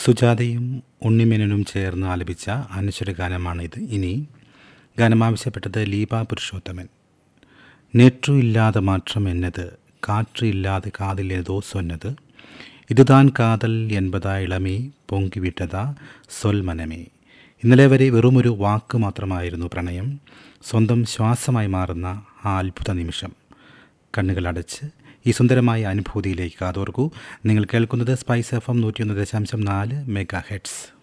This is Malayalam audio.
സുജാതയും ഉണ്ണിമേനനും ചേർന്ന് ആലപിച്ച അനശ്വര ഗാനമാണിത് ഇനി ഗാനം ആവശ്യപ്പെട്ടത് ലീപ പുരുഷോത്തമൻ നേറ്റു ഇല്ലാതെ മാറ്റം എന്നത് കാற்று ഇല്ലാതെ കാതിൽ ഏതോ சொன்னது ഇതുതാൻ കാതൽ എൺപതാ ഇളമേ പൊങ്കിവിട്ടതാ സൊൽ മനമേ ഇന്നലെ വരെ വെറുമൊരു വാക്ക് മാത്രമായിരുന്നു പ്രണയം സ്വന്തം ശ്വാസമായി മാറുന്ന ആ അത്ഭുത നിമിഷം കണ്ണുകളടച്ച് ഈ സുന്ദരമായ അനുഭൂതിയിലേക്ക് കാതോർക്കൂ നിങ്ങൾ കേൾക്കുന്നത് സ്പൈസ് എഫ് എം നൂറ്റിയൊന്ന് ദശാംശം നാല് മെഗാ ഹെഡ്സ്